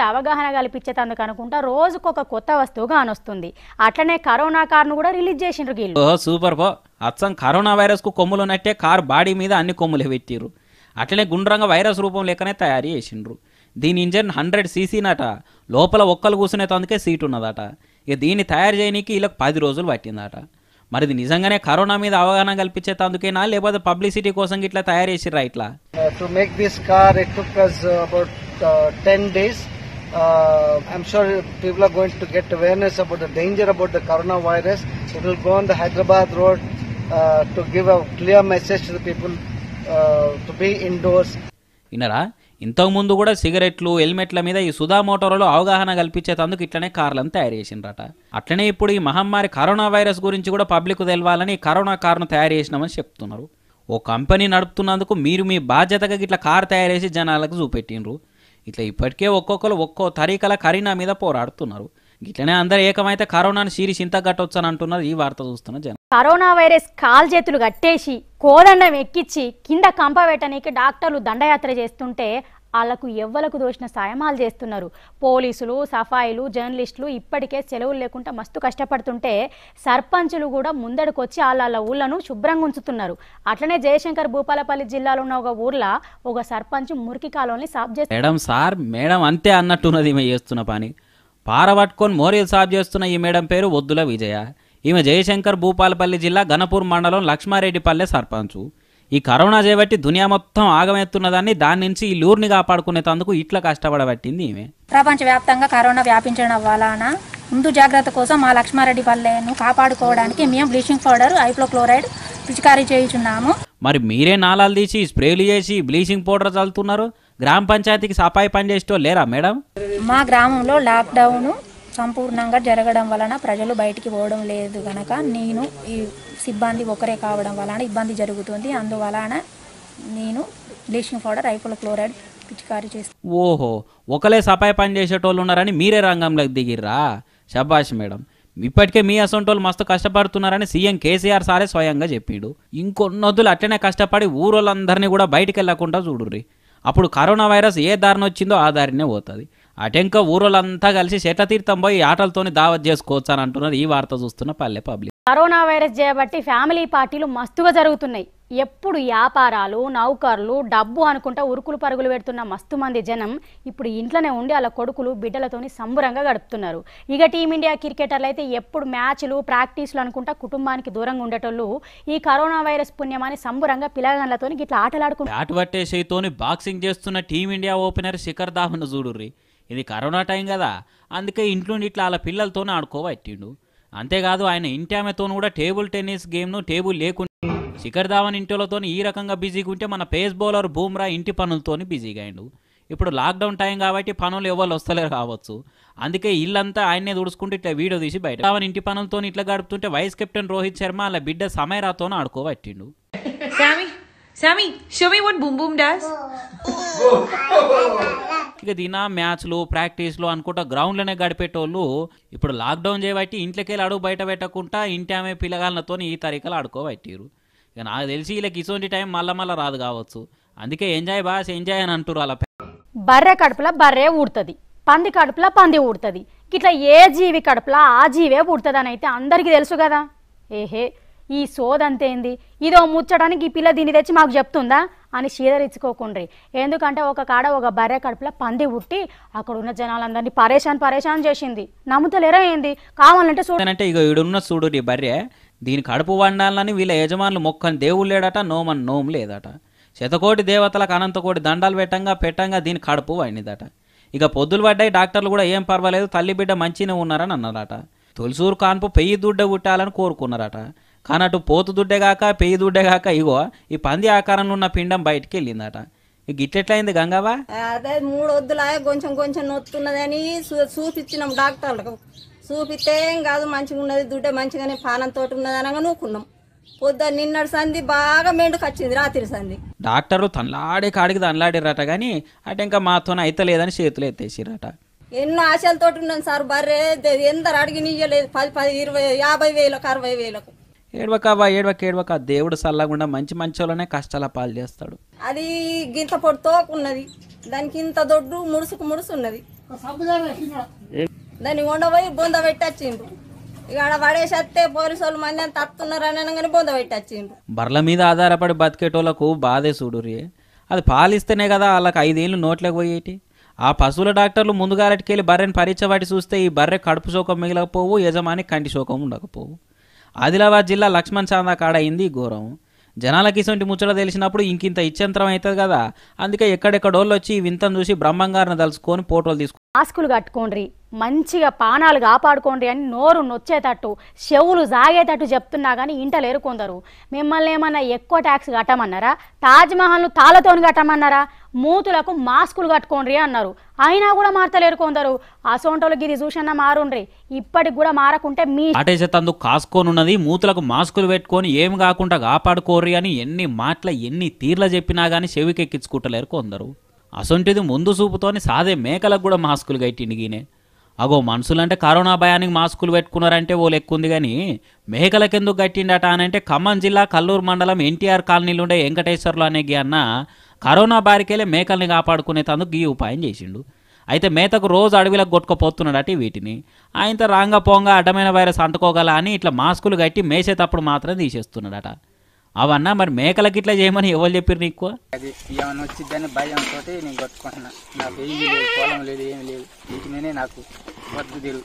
మీద అవగాహన కల్పించేటందుకు అనుకుంటా రోజుకొక కొత్త వస్తువు కానొస్తుంది అట్లనే కరోనా కార్ను కూడా రిలీజ్ చేసిండ్రు వీళ్ళు ఓ సూపర్ పో అచ్చం కరోనా వైరస్కు కొమ్ములు ఉన్నట్టే కార్ బాడీ మీద అన్ని కొమ్ములు పెట్టిర్రు అట్లనే గుండ్రంగా వైరస్ రూపం లెక్కనే తయారు చేసిండ్రు దీని ఇంజన్ హండ్రెడ్ సీసీనట లోపల ఒక్కలు కూర్చునేటందుకే సీట్ ఉన్నదట ఇక దీన్ని తయారు చేయనీకి వీళ్ళకి పది రోజులు పట్టిందట మరి ఇది నిజంగానే కరోనా మీద అవగాహన కల్పించేటందుకేనా లేకపోతే పబ్లిసిటీ కోసం ఇట్లా తయారు చేసిర్రా ఇట్లా Uh, to make this car, it took us uh, about uh, 10 days. Uh, I'm sure people are going to get awareness about the danger about the coronavirus. It will go on the Hyderabad road uh, to give a clear message to the people uh, to be indoors. వినరా ఇంతకుముందు కూడా సిగరెట్లు హెల్మెట్ల మీద ఈ సుధా మోటార్లో అవగాహన కల్పించేటందుకు ఇట్లనే కార్లను తయారు చేసిండ్రట అట్లనే ఇప్పుడు ఈ మహమ్మారి కరోనా వైరస్ గురించి కూడా పబ్లిక్ తెలవాలని ఈ కరోనా కార్ను తయారు చేసినామని చెప్తున్నారు ఓ కంపెనీ నడుపుతున్నందుకు మీరు మీ బాధ్యతగా ఇట్లా కార్ తయారు చేసి జనాలకు చూపెట్టిండ్రు ఇట్లా ఇప్పటికే ఒక్కొక్కరు ఒక్కో తరీకల కరీనా మీద పోరాడుతున్నారు ఇట్లనే అందరు ఏకమైతే కరోనాను సీరి చింత కట్టొచ్చని అంటున్నారు ఈ వార్త చూస్తున్న జనం కరోనా వైరస్ కాల్ చేతులు కట్టేసి కోదండం ఎక్కిచ్చి కింద కంప పెట్టనీకి డాక్టర్లు దండయాత్ర చేస్తుంటే వాళ్ళకు ఎవ్వలకు దోషిన సాయమాలు చేస్తున్నారు పోలీసులు సఫాయిలు జర్నలిస్టులు ఇప్పటికే సెలవులు లేకుండా మస్తు కష్టపడుతుంటే సర్పంచులు కూడా ముందడుకొచ్చి వాళ్ళ ఊళ్ళను శుభ్రంగా ఉంచుతున్నారు అట్లనే జయశంకర్ భూపాలపల్లి జిల్లాలో ఉన్న ఒక ఊర్లో ఒక సర్పంచ్ మురికి కాలువని సాఫ్ చేస్తారు మేడం సార్ మేడం అంతే అన్నట్టున్నది ఈమె చేస్తున్న పని పార పట్టుకొని మోరీలు సాఫ్ చేస్తున్న ఈ మేడం పేరు ఒద్దుల విజయ ఈమె జయశంకర్ భూపాలపల్లి జిల్లా గణపూర్ మండలం లక్ష్మారెడ్డిపల్లె సర్పంచు ఈ కరోనా చేపట్టి దునియా మొత్తం ఆగమెత్తున్నదాన్ని దాని నుంచి ఈ లూర్ని కాపాడుకునేందుకు ఇట్లా కష్టపడబట్టింది ఈమె ప్రపంచవ్యాప్తంగా కరోనా వ్యాపించడం వలన ముందు జాగ్రత్త కోసం మా లక్ష్మారెడ్డి పల్లెను కాపాడుకోవడానికి మేము బ్లీచింగ్ పౌడర్ ఐప్లోక్లోరైడ్ పిచికారీ చేయుచున్నాము మరి మీరే నాలాలు తీసి స్ప్రేలు చేసి బ్లీచింగ్ పౌడర్ చల్లుతున్నారు గ్రామ పంచాయతీకి సఫాయి పని చేసేటో లేరా మేడం మా గ్రామంలో లాక్డౌన్ సంపూర్ణంగా జరగడం వలన ప్రజలు బయటికి పోవడం లేదు గనక నేను ఈ సిబ్బంది ఒకరే కావడం వలన ఇబ్బంది జరుగుతుంది అందువలన నేను బ్లీచింగ్ పౌడర్ ఐప్లోక్లోరైడ్ పిచికారీ చేస్తాను ఓహో ఒకలే సఫాయి పని చేసేటోళ్ళు ఉన్నారని మీరే రంగంలోకి దిగిర్రా శబాష్ మేడం ఇప్పటికే మీ అసొంటోళ్ళు మస్తు కష్టపడుతున్నారని సీఎం కేసీఆర్ సారే స్వయంగా చెప్పిండు ఇంకొన్నొద్దులు అట్లనే కష్టపడి ఊరోళ్ళందరినీ కూడా బయటికి వెళ్ళకుండా చూడుర్రి అప్పుడు కరోనా వైరస్ ఏ దారిని వచ్చిందో ఆ దారినే పోతుంది అటెంక ఊరోళ్ళంతా కలిసి చెట్ల తీర్థం పోయి ఆటలతోని దావత్ చేసుకోవచ్చు అని అంటున్నారు ఈ వార్త చూస్తున్న పల్లె పబ్లిక్ కరోనా వైరస్ చేయబట్టి ఫ్యామిలీ పార్టీలు మస్తుగా జరుగుతున్నాయి ఎప్పుడు వ్యాపారాలు నౌకర్లు డబ్బు అనుకుంటా ఉరుకులు పరుగులు పెడుతున్న మస్తు మంది జనం ఇప్పుడు ఇంట్లోనే ఉండి వాళ్ళ కొడుకులు బిడ్డలతోని సంబరంగా గడుపుతున్నారు ఇక టీమిండియా క్రికెటర్లు అయితే ఎప్పుడు మ్యాచ్లు ప్రాక్టీస్లు అనుకుంటా కుటుంబానికి దూరంగా ఉండేటోళ్ళు ఈ కరోనా వైరస్ పుణ్యమాని సంబరంగా పిల్లగాళ్ళతోని ఇట్లా ఆటలాడుకుంటారు బ్యాట్ పట్టే చేయితోని బాక్సింగ్ చేస్తున్న టీమిండియా ఓపెనర్ శిఖర్ ధావన్ చూడుర్రి ఇది కరోనా టైం కదా అందుకే ఇంట్లో ఇట్లా వాళ్ళ పిల్లలతోనే ఆడుకోబట్టిండు అంతేకాదు ఆయన ఇంటి ఆమెతోనూ కూడా టేబుల్ టెన్నిస్ గేమ్ను టేబుల్ లేకుండా శిఖర్ ధావన్ ఇంటిలతో ఈ రకంగా బిజీగా ఉంటే మన పేస్ బౌలర్ బూమ్రా ఇంటి పనులతోని బిజీగా అయిండు ఇప్పుడు లాక్డౌన్ టైం కాబట్టి పనులు ఎవరు వస్తలేరు కావచ్చు అందుకే ఇల్లంతా ఆయన్నే తుడుచుకుంటూ ఇట్లా వీడియో తీసి బయట ధావన్ ఇంటి పనులతో ఇట్లా గడుపుతుంటే వైస్ కెప్టెన్ రోహిత్ శర్మ వాళ్ళ బిడ్డ సమయరాతోనే ఆడుకోబట్టిండు Sammy, Sammy, show me what Boom Boom does. ఇక దిన మ్యాచ్లు ప్రాక్టీస్లు అనుకుంటా గ్రౌండ్లోనే గడిపేటోళ్ళు ఇప్పుడు లాక్డౌన్ చేయబట్టి ఇంట్లోకి వెళ్ళి అడుగు బయట పెట్టకుండా ఇంటి ఆమె పిల్లగాళ్ళతో ఈ తరీకలు ఆడుకోబట్టిరు ఇక నాకు తెలిసి వీళ్ళకి ఇటువంటి టైం మళ్ళా మళ్ళా రాదు కావచ్చు అందుకే ఎంజాయ్ బాస్ ఎంజాయ్ అని అంటారు అలా బర్రె కడుపులో బర్రె ఊడుతుంది పంది కడుపులో పంది ఊడుతుంది ఇట్లా ఏ జీవి కడుపులో ఆ జీవే ఊడుతుంది అని అయితే అందరికీ తెలుసు కదా ఏహే ఈ సోదంతేంది ఇదో ముచ్చడానికి ఈ పిల్ల దీన్ని తెచ్చి మాకు చెప్తుందా అని చీదరించుకోకుండ్రి ఎందుకంటే ఒక కాడ ఒక బర్రె కడుపులో పంది ఉట్టి అక్కడ ఉన్న జనాలందరినీ పరేషాన్ పరేషాన్ చేసింది నమ్ముతలేరా ఏంది కావాలంటే చూడ అంటే ఇక ఈడున్న చూడు ఈ బర్రె దీని కడుపు వండాలని వీళ్ళ యజమానులు మొక్కని దేవుడు లేడట నోమని నోము లేదట శతకోటి దేవతలకు అనంతకోటి దండాలు పెట్టంగా పెట్టంగా దీని కడుపు వండిదట ఇక పొద్దులు పడ్డాయి డాక్టర్లు కూడా ఏం పర్వాలేదు తల్లి బిడ్డ మంచిగా ఉన్నారని అన్నారట తొలిసూరు కాన్పు పెయ్యి దుడ్డ పుట్టాలని కోరుకున్నారట కానీ అటు పోతు దుడ్డే కాక పెయ్యి దుడ్డే కాక ఇగో ఈ పంది ఆకారంలో ఉన్న పిండం బయటికి వెళ్ళిందట ఇక గిట్లెట్లయింది గంగవా అదే మూడు వద్దులాయ కొంచెం కొంచెం నొత్తున్నదని చూ- చూపించినాం డాక్టర్లకు చూపిస్తే ఏం కాదు మంచిగా ఉన్నది దుడ్డ మంచిగానే పానంతో ఉన్నది అనగా నూకున్నాం పొద్దు నిన్నటి సంధి బాగా మెండుకు వచ్చింది రాత్రి సంధి డాక్టర్లు తనలాడే కాడికి తనలాడిరట కానీ అటు ఇంకా మాతో అయితలేదని చేతులు ఎత్తేసిరట ఎన్నో ఆశలతో ఉన్నాం సార్ బర్రె ద- ఎందరు అడిగి నీయలేదు పది పది ఇరవై యాభై వేలకు అరవై వేలకు ఏడవకవా ఏడవక ఏడవక దేవుడు సల్లగుండా మంచి మంచి వాళ్ళనే కష్టాల పాలు చేస్తాడు అది గింత పొడి తోకున్నది దానికి ఇంత దొడ్డు ముడుసుకు ముడుసు ఉన్నది దాన్ని ఉండబోయి బొంద పెట్టచ్చిండ్రు ఇక ఆడ పడేసేస్తే పోలీసు వాళ్ళు మంది అంత తత్తున్నారు అని అనగానే బొంద పెట్టచ్చిండ్రు బర్ల మీద ఆధారపడి బతికేటోళ్ళకు బాధే చూడురి అది పాలిస్తేనే కదా వాళ్ళకి ఐదేళ్ళు నోట్లోకి పోయేటి ఆ పశువుల డాక్టర్లు ముందుగారటికెళ్ళి బర్రెని పరీక్ష వాటి చూస్తే ఈ బర్రె కడుపు శోకం మిగలకపోవు యజమాని కంటి శోకం ఉండకపోవు ఆదిలాబాద్ జిల్లా లక్ష్మణ్ చాందా కాడ అయింది ఈ ఘోరం జనాలకి ఇసొంటి ముచ్చట తెలిసినప్పుడు ఇంకింత ఇచ్చంతరం అవుతుంది కదా అందుకే ఎక్కడెక్కడోళ్ళు వచ్చి ఈ వింతను చూసి బ్రహ్మంగారిని తలుచుకొని ఫోటోలు తీసుకు మాస్కులు కట్టుకోండ్రి మంచిగా పానాలు కాపాడుకోండి అని నోరు నొచ్చేటట్టు చెవులు జాగేటట్టు చెప్తున్నా కానీ ఇంటలేరు కొందరు మిమ్మల్ని ఏమన్నా ఎక్కువ ట్యాక్స్ కట్టమన్నారా తాజ్మహల్ను తాళతోని కట్టమన్నారా మూతులకు మాస్కులు కట్టుకోండ్రి అన్నారు అయినా కూడా మారతలేరు కొందరు అసోంటోళ్ళకి ఇది చూసన్నా మారుండ్రి ఇప్పటికి కూడా మారకుంటే మీ ఆటేసేతందుకు కాసుకోనున్నది మూతులకు మాస్కులు పెట్టుకొని ఏం కాకుండా కాపాడుకోర్రి అని ఎన్ని మాటల ఎన్ని తీర్ల చెప్పినా కానీ చెవికెక్కించుకుంటలేరు కొందరు అసొంటిది ముందు చూపుతోని సాదే మేకలకు కూడా మాస్కులు కట్టిండి గీనే అగో మనుషులంటే కరోనా భయానికి మాస్కులు పెట్టుకున్నారంటే ఓ లెక్కుంది కానీ మేకలకెందుకు కట్టిండట అని అంటే ఖమ్మం జిల్లా కల్లూరు మండలం ఎన్టీఆర్ కాలనీలో ఉండే వెంకటేశ్వర్లు అనే గీ అన్న కరోనా బారికెళ్ళి మేకల్ని కాపాడుకునే తందుకు ఈ ఉపాయం చేసిండు అయితే మేతకు రోజు అడవిలకు కొట్టుకుపోతున్నాడట వీటిని ఆయనతో రాంగా పోంగా అడ్డమైన వైరస్ అంటుకోగల అని ఇట్లా మాస్కులు కట్టి మేసేటప్పుడు మాత్రం తీసేస్తున్నాడట అవన్నా మరి మేకలకి ఇట్లా చేయమని ఎవరు చెప్పారు నీకు అది ఏమైనా వచ్చిద్దని భయంతో నేను కొట్టుకుంటున్నా నాకు ఏమీ లేదు పొలం లేదు ఏమి లేదు వీటి మీదే నాకు బతుకుదిరు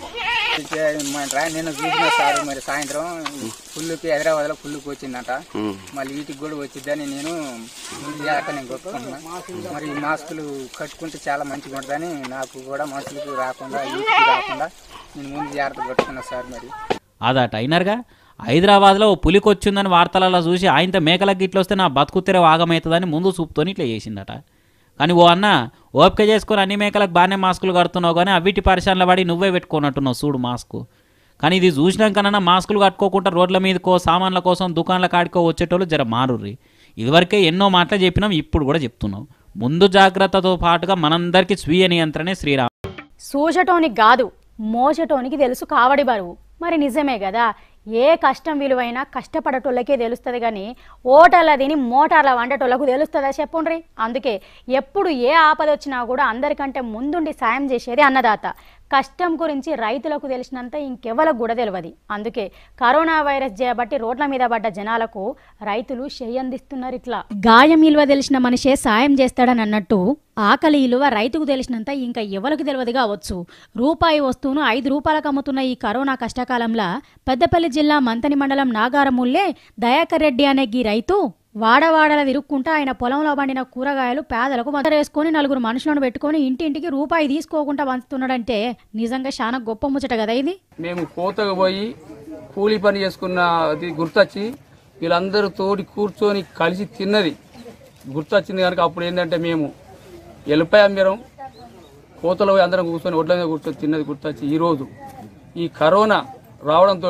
నేను చూసిన సార్ మరి సాయంత్రం ఫుల్కి హైదరాబాద్లో ఫుల్కి వచ్చిందట మళ్ళీ వీటికి కూడా వచ్చిద్దని నేను ముందు జాగ్రత్త నేను కొట్టుకుంటున్నా మరి ఈ మాస్కులు కట్టుకుంటే చాలా మంచిగా ఉంటుందని నాకు కూడా మనుషులకు రాకుండా వీటికి రాకుండా నేను ముందు జాగ్రత్త కొట్టుకున్నా సార్ మరి అదట అయినరుగా హైదరాబాద్లో ఓ పులికి వచ్చిందని వార్తలలో చూసి ఆయనతో మేకలకు గిట్ల వస్తే నా బతుకు తెర ఆగమవుతుందని ముందు చూపుతోని ఇట్లా చేసిందట కానీ ఓ అన్న ఓపిక చేసుకొని అన్ని మేకలకు బాగానే మాస్కులు కడుతున్నావు కానీ అవిటి పరిశాలలో పడి నువ్వే పెట్టుకున్నట్టున్నావు చూడు మాస్కు కానీ ఇది చూసినాకనన్నా మాస్కులు కట్టుకోకుండా రోడ్ల మీదకో సామాన్ల కోసం దుకాణాల కాడికో వచ్చేటోళ్ళు జర మారుర్రి ఇదివరకే ఎన్నో మాటలు చెప్పినాం ఇప్పుడు కూడా చెప్తున్నాం ముందు జాగ్రత్తతో పాటుగా మనందరికీ స్వీయ నియంత్రణే శ్రీరామ్ సూచటోనికి కాదు మోసటోనికి తెలుసు కావడి బరువు మరి నిజమే కదా ఏ కష్టం విలువైనా కష్టపడటోళ్ళకే తెలుస్తుంది కానీ ఓటర్ల తిని మోటార్ల వండటోళ్ళకు తెలుస్తుందా చెప్పుండ్రి అందుకే ఎప్పుడు ఏ ఆపద వచ్చినా కూడా అందరికంటే ముందుండి సాయం చేసేది అన్నదాత కష్టం గురించి రైతులకు తెలిసినంత ఇంకెవలకు కూడా తెలియదు అందుకే కరోనా వైరస్ చేయబట్టి రోడ్ల మీద పడ్డ జనాలకు రైతులు చెయ్యందిస్తున్నారు ఇట్లా గాయం ఇలువ తెలిసిన మనిషే సాయం చేస్తాడని అన్నట్టు ఆకలి ఇలువ రైతుకు తెలిసినంత ఇంకా ఎవరికి తెలియదు కావచ్చు రూపాయి వస్తువును ఐదు రూపాయలకు అమ్ముతున్న ఈ కరోనా కష్టకాలంలో పెద్దపల్లి జిల్లా మంతని మండలం నాగారముల్లే దయాకర్ రెడ్డి అనే గీ రైతు వాడవాడల తిరుక్కుంటా ఆయన పొలంలో పండిన కూరగాయలు పేదలకు వేసుకొని నలుగురు మనుషులను పెట్టుకొని ఇంటింటికి రూపాయి తీసుకోకుండా పంచుతున్నాడంటే నిజంగా చాలా గొప్ప ముచ్చట కదా ఇది మేము కోతకు పోయి కూలీ పని చేసుకున్న అది గుర్తొచ్చి వీళ్ళందరూ తోటి కూర్చొని కలిసి తిన్నది గుర్తొచ్చింది కనుక అప్పుడు ఏంటంటే మేము ఎల్లిపాయ అమ్మరం కోతలో పోయి అందరం కూర్చొని ఒడ్ల మీద కూర్చొని తిన్నది గుర్తొచ్చి ఈరోజు ఈ కరోనా రావడంతో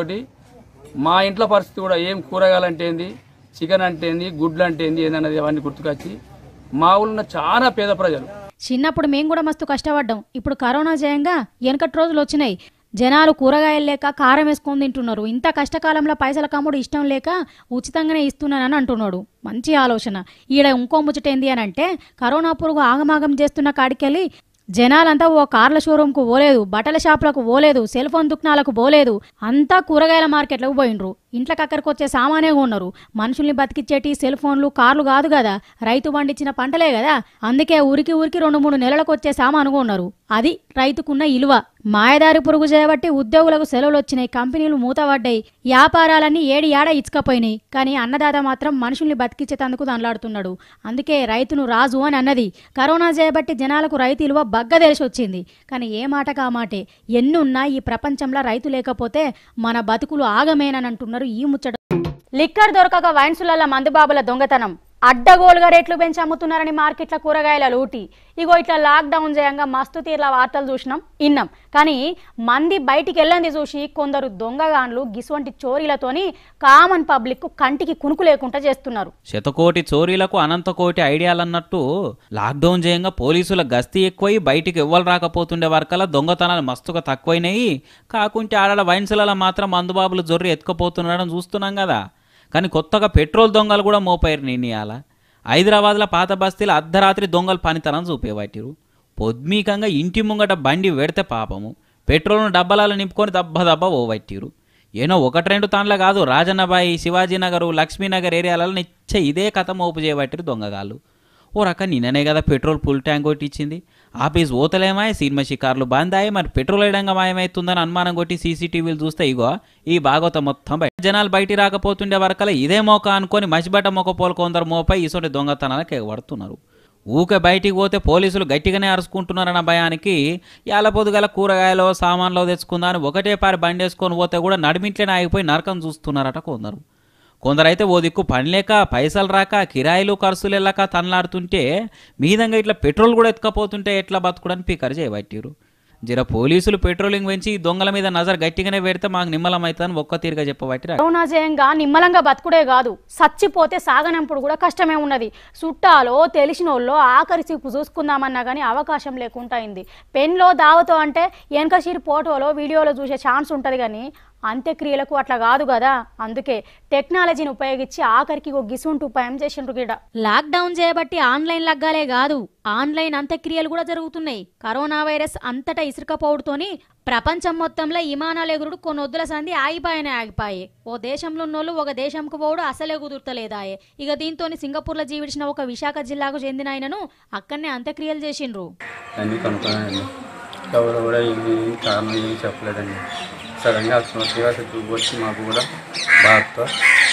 మా ఇంట్లో పరిస్థితి కూడా ఏం కూరగాయలు అంటే ఏంది చికెన్ అంటే ఏంది గుడ్లు అంటే ఏంది ఏందన్నది అవన్నీ గుర్తుకొచ్చి మా ఊళ్ళో ఉన్న చాలా పేద ప్రజలు చిన్నప్పుడు మేము కూడా మస్తు కష్టపడ్డాం ఇప్పుడు కరోనా జయంగా వెనకటి రోజులు వచ్చినాయి జనాలు కూరగాయలు లేక కారం వేసుకొని తింటున్నారు ఇంత కష్టకాలంలో పైసల కమ్ముడు ఇష్టం లేక ఉచితంగానే ఇస్తున్నానని అంటున్నాడు మంచి ఆలోచన ఈడ ఇంకో ముచ్చటేంది అని అంటే కరోనా పురుగు ఆగమాగం చేస్తున్న కాడికెళ్ళి జనాలంతా ఓ కార్ల షోరూంకు పోలేదు బట్టల షాపులకు పోలేదు సెల్ ఫోన్ దుకాణాలకు పోలేదు అంతా కూరగాయల మార్కెట్లకు పోయిండ్రు ఇంట్లోకి అక్కడికి వచ్చే సామానే ఉన్నారు మనుషుల్ని బతికిచ్చేటి సెల్ ఫోన్లు కార్లు కాదు కదా రైతు పండించిన పంటలే కదా అందుకే ఊరికి ఊరికి రెండు మూడు నెలలకు వచ్చే సామానుగా ఉన్నారు అది రైతుకున్న ఇలువ మాయదారి పురుగు చేయబట్టి ఉద్యోగులకు సెలవులు వచ్చినాయి కంపెనీలు మూతపడ్డాయి వ్యాపారాలన్నీ ఏడి ఏడ ఇచ్చుకపోయినాయి కానీ అన్నదాత మాత్రం మనుషుల్ని బతికించేతందుకు దండలాడుతున్నాడు అందుకే రైతును రాజు అని అన్నది కరోనా చేయబట్టి జనాలకు రైతు ఇలువ బగ్గ తెలిసి వచ్చింది కానీ ఏ మాట కా మాటే ఎన్నున్నా ఈ ప్రపంచంలో రైతు లేకపోతే మన బతుకులు ఆగమేనని అంటున్నారు ఈ ముచ్చట లిక్కర్ దొరకక వైన్సులలో మందుబాబుల దొంగతనం అడ్డగోలుగా రేట్లు పెంచి అమ్ముతున్నారని మార్కెట్ల కూరగాయల లూటి ఇగో ఇట్లా లాక్డౌన్ చేయంగా మస్తు తీర్ల వార్తలు చూసినాం ఇన్నాం కానీ మంది బయటికి వెళ్ళంది చూసి కొందరు దొంగగాన్లు గిసువంటి చోరీలతోని కామన్ పబ్లిక్ కంటికి కునుకు లేకుండా చేస్తున్నారు శతకోటి చోరీలకు అనంతకోటి ఐడియాలన్నట్టు లాక్డౌన్ చేయంగా పోలీసుల గస్తీ ఎక్కువై బయటికి ఎవ్వరు రాకపోతుండే వరకల్లా దొంగతనాలు మస్తుగా తక్కువైనాయి కాకుంటే ఆడల వైన్సులలో మాత్రం మందుబాబులు జొర్రి ఎత్తుకుపోతుండడం చూస్తున్నాం కదా కానీ కొత్తగా పెట్రోల్ దొంగలు కూడా మోపారు నేను ఇవాళ హైదరాబాద్లో పాత బస్తీలో అర్ధరాత్రి దొంగలు పనితనం చూపేవాటిరు పొద్మీకంగా ఇంటి ముంగట బండి పెడితే పాపము పెట్రోల్ను డబ్బాలలో నింపుకొని దబ్బ దబ్బ ఓవట్టిరు ఏనో ఒకటి రెండు తాండ్ల కాదు రాజన్నబాయి శివాజీనగర్ లక్ష్మీనగర్ ఏరియాలలో నిచ్చ ఇదే కథ మోపు చేయబట్టిరు దొంగగాళ్ళు ఓ రకం నిన్ననే కదా పెట్రోల్ ఫుల్ ట్యాంక్ కొట్టి ఇచ్చింది ఆఫీస్ ఓతలేమాయ సినిమా షికార్లు బందాయి మరి పెట్రోల్ వేయడంగా మాయమవుతుందని అనుమానం కొట్టి సీసీటీవీలు చూస్తే ఇగో ఈ భాగవత మొత్తం బయట జనాలు బయటికి రాకపోతుండే వరకల ఇదే మోక అనుకొని మసిబట్ట మొక్క పోలు కొందరు మోపై ఇసొంటి దొంగతనాలకు ఎగబడుతున్నారు ఊకే బయటికి పోతే పోలీసులు గట్టిగానే అరుచుకుంటున్నారన్న భయానికి యాల పొదుగల కూరగాయలు సామాన్లు తెచ్చుకుందా అని ఒకటే పారి బండి వేసుకొని పోతే కూడా నడిమిట్లేనే ఆగిపోయి నరకం చూస్తున్నారట కొందరు కొందరైతే ఓ దిక్కు పని లేక పైసలు రాక కిరాయిలు ఖర్చులు వెళ్ళక తనలాడుతుంటే మీదంగా ఇట్లా పెట్రోల్ కూడా ఎత్తుకపోతుంటే ఎట్లా బతుకుడని పీకర్ చేయబట్టిరు జర పోలీసులు పెట్రోలింగ్ పెంచి ఈ దొంగల మీద నజర్ గట్టిగానే పెడితే మాకు నిమ్మలం అవుతుందని ఒక్క తీరుగా చెప్పబట్టి కరోనా జయంగా నిమ్మలంగా బతుకుడే కాదు సచ్చిపోతే సాగనంపుడు కూడా కష్టమే ఉన్నది చుట్టాలో తెలిసినోళ్ళో ఆఖరి చూపు చూసుకుందామన్నా కానీ అవకాశం లేకుండా అయింది పెన్లో దావతో అంటే వెనకషీరి ఫోటోలో వీడియోలో చూసే ఛాన్స్ ఉంటుంది కానీ అంత్యక్రియలకు అట్లా కాదు కదా అందుకే టెక్నాలజీని ఉపయోగించి ఆఖరికి ఒక గిసుంటు ఉపాయం చేసిండ్రు గిడ లాక్డౌన్ చేయబట్టి ఆన్లైన్ లగ్గాలే కాదు ఆన్లైన్ అంత్యక్రియలు కూడా జరుగుతున్నాయి కరోనా వైరస్ అంతటా ఇసుకపోవడంతోని ప్రపంచం మొత్తంలో విమానాలు ఎగురుడు కొన్ని వద్దుల సంది ఆగిపాయనే ఆగిపాయే ఓ దేశంలో ఉన్నోళ్ళు ఒక దేశంకు పోవుడు అసలే కుదురుతలేదాయే ఇక దీంతో సింగపూర్లో జీవించిన ఒక విశాఖ జిల్లాకు చెందిన ఆయనను అక్కడనే అంత్యక్రియలు చేసిండ్రు అన్నీ కనుక్కున్నానండి ఎవరు కూడా ఏమి కారణం ఏమి చెప్పలేదండి సడన్గా అకస్మాత్తుగా చూపు వచ్చి మాకు కూడా బాధతో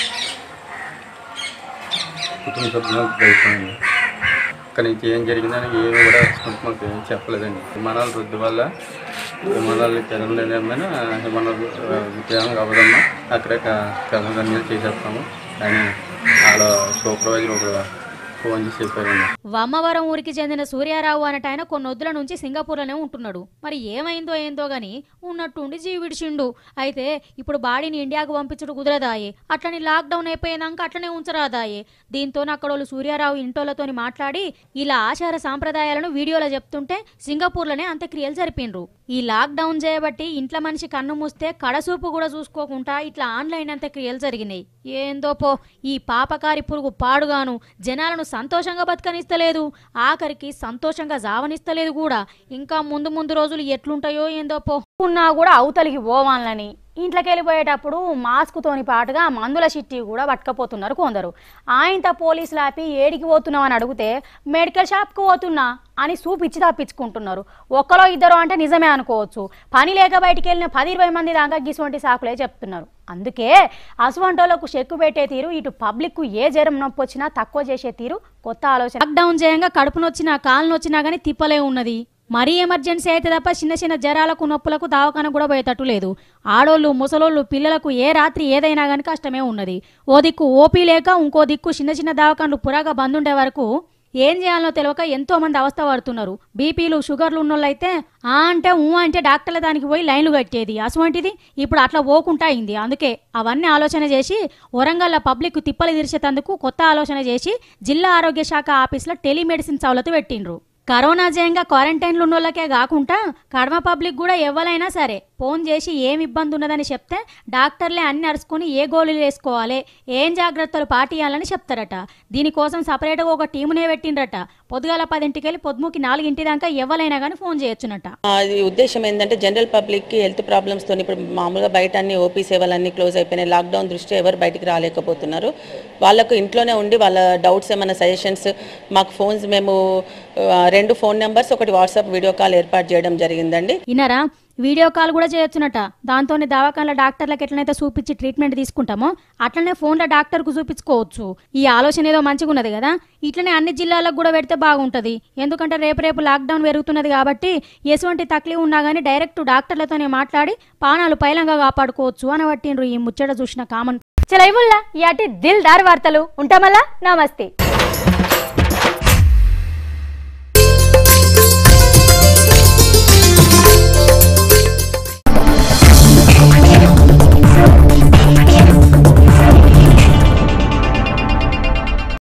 కుటుంబ సభ్యులకు అయిపోయింది కానీ ఇంకేం జరిగిందని ఏమి కూడా అకస్మాత్తు మాకు ఏం చెప్పలేదండి విమానాల రద్దు వల్ల విమానాలు కదలలేదేమైనా విమానాలు విజయం అవ్వదమ్మా అక్కడే కదలన్నీ చేసేస్తాము కానీ వాళ్ళ సూపర్వైజర్ ఒక ఫోన్ చేసి చెప్పారండి వమ్మవరం ఊరికి చెందిన సూర్యారావు అనట ఆయన కొన్ని వద్దుల నుంచి సింగపూర్లోనే ఉంటున్నాడు మరి ఏమైందో ఏందో గాని ఉన్నట్టుండి జీవి విడిచిండు అయితే ఇప్పుడు బాడీని ఇండియాకు పంపించుడు కుదరదాయే అట్లని లాక్డౌన్ అయిపోయినాక అట్లనే ఉంచరాదాయే దీంతో అక్కడ వాళ్ళు సూర్యారావు ఇంటోళ్లతోని మాట్లాడి ఇలా ఆచార సాంప్రదాయాలను వీడియోలో చెప్తుంటే సింగపూర్లోనే అంత్యక్రియలు జరిపిండ్రు ఈ లాక్డౌన్ చేయబట్టి ఇంట్లో మనిషి కన్ను మూస్తే కడసూపు కూడా చూసుకోకుండా ఇట్లా ఆన్లైన్ అంత్యక్రియలు జరిగినాయి ఏందో పో ఈ పాపకారి పురుగు పాడుగాను జనాలను సంతోషంగా బతకనిస్తలేదు ఆఖరికి సంతోషంగా జావనిస్తలేదు కూడా ఇంకా ముందు ముందు రోజులు ఎట్లుంటాయో ఏందో పో ఉన్నా కూడా అవతలికి పోవాలని ఇంట్లోకి వెళ్ళిపోయేటప్పుడు మాస్క్తోని పాటుగా మందుల చిట్టి కూడా పట్టుకపోతున్నారు కొందరు ఆయనతో పోలీసులు ఆపి ఏడికి పోతున్నావు అని అడిగితే మెడికల్ షాప్కి పోతున్నా అని చూపిచ్చి తప్పించుకుంటున్నారు ఒక్కలో ఇద్దరు అంటే నిజమే అనుకోవచ్చు పని లేక బయటికి వెళ్ళిన పది ఇరవై మంది దాకా గిసువంటి సాకులే చెప్తున్నారు అందుకే అసువంటోళ్లకు చెక్కు పెట్టే తీరు ఇటు పబ్లిక్ ఏ జ్వరం నొప్పి వచ్చినా తక్కువ చేసే తీరు కొత్త ఆలోచన లాక్డౌన్ చేయంగా కడుపు నొచ్చినా కాలు నొచ్చినా కానీ తిప్పలే ఉన్నది మరీ ఎమర్జెన్సీ అయితే తప్ప చిన్న చిన్న జ్వరాలకు నొప్పులకు దావకాన కూడా పోయేటట్టు లేదు ఆడోళ్ళు ముసలోళ్ళు పిల్లలకు ఏ రాత్రి ఏదైనా కానీ కష్టమే ఉన్నది ఓ దిక్కు ఓపీ లేక ఇంకో దిక్కు చిన్న చిన్న దావకాన్లు పురాగా బంద్ ఉండే వరకు ఏం చేయాలో తెలియక ఎంతో మంది అవస్థ పడుతున్నారు బీపీలు షుగర్లు ఉన్నోళ్ళైతే ఆ అంటే ఊ అంటే డాక్టర్ల దానికి పోయి లైన్లు కట్టేది అటువంటిది ఇప్పుడు అట్లా పోకుండా అయింది అందుకే అవన్నీ ఆలోచన చేసి వరంగల్ పబ్లిక్ తిప్పలు తీర్చేందుకు కొత్త ఆలోచన చేసి జిల్లా ఆరోగ్య శాఖ ఆఫీసులో టెలిమెడిసిన్ సవలతు పెట్టిండ్రు కరోనా జయంగా క్వారంటైన్లు ఉన్నోళ్ళకే కాకుండా కడమ పబ్లిక్ కూడా ఎవరైనా సరే ఫోన్ చేసి ఏం ఇబ్బంది ఉన్నదని చెప్తే డాక్టర్లే అన్ని అరుచుకొని ఏ గోళీలు వేసుకోవాలి ఏం జాగ్రత్తలు పాటియాలని చెప్తారట దీనికోసం సపరేట్గా ఒక టీమునే పెట్టిండ్రట పొద్దుగాల పదింటికి వెళ్ళి పొద్దుముకి నాలుగింటి దాకా ఎవరైనా కానీ ఫోన్ చేయొచ్చునట అది ఉద్దేశం ఏంటంటే జనరల్ పబ్లిక్కి హెల్త్ ప్రాబ్లమ్స్తో ఇప్పుడు మామూలుగా బయట అన్ని ఓపీ సేవలు అన్ని క్లోజ్ అయిపోయినాయి లాక్డౌన్ దృష్ట్యా ఎవరు బయటికి రాలేకపోతున్నారు వాళ్ళకు ఇంట్లోనే ఉండి వాళ్ళ డౌట్స్ ఏమైనా సజెషన్స్ మాకు ఫోన్స్ మేము ఆ, రెండు ఫోన్ నెంబర్స్ ఒకటి వాట్సాప్ వీడియో కాల్ ఏర్పాటు చేయడం జరిగిందండి ఇనరా వీడియో కాల్ కూడా చేయొచ్చునట దాంతోనే దవాఖానలో డాక్టర్లకు ఎట్లనైతే చూపించి ట్రీట్మెంట్ తీసుకుంటామో అట్లనే ఫోన్లో డాక్టర్కు చూపించుకోవచ్చు ఈ ఆలోచన ఏదో మంచిగా ఉన్నది కదా ఇట్లనే అన్ని జిల్లాలకు కూడా పెడితే బాగుంటుంది ఎందుకంటే రేపు రేపు లాక్డౌన్ పెరుగుతున్నది కాబట్టి ఎటువంటి తక్లీఫ్ ఉన్నా కానీ డైరెక్ట్ డాక్టర్లతోనే మాట్లాడి పానాలు పైలంగా కాపాడుకోవచ్చు అని పట్టిండ్రు ఈ ముచ్చట చూసిన కామన్ చలో ఇవ్వల్లా ఇయాటి దిల్ దార్ వార్తలు ఉంటామల్లా నమస్తే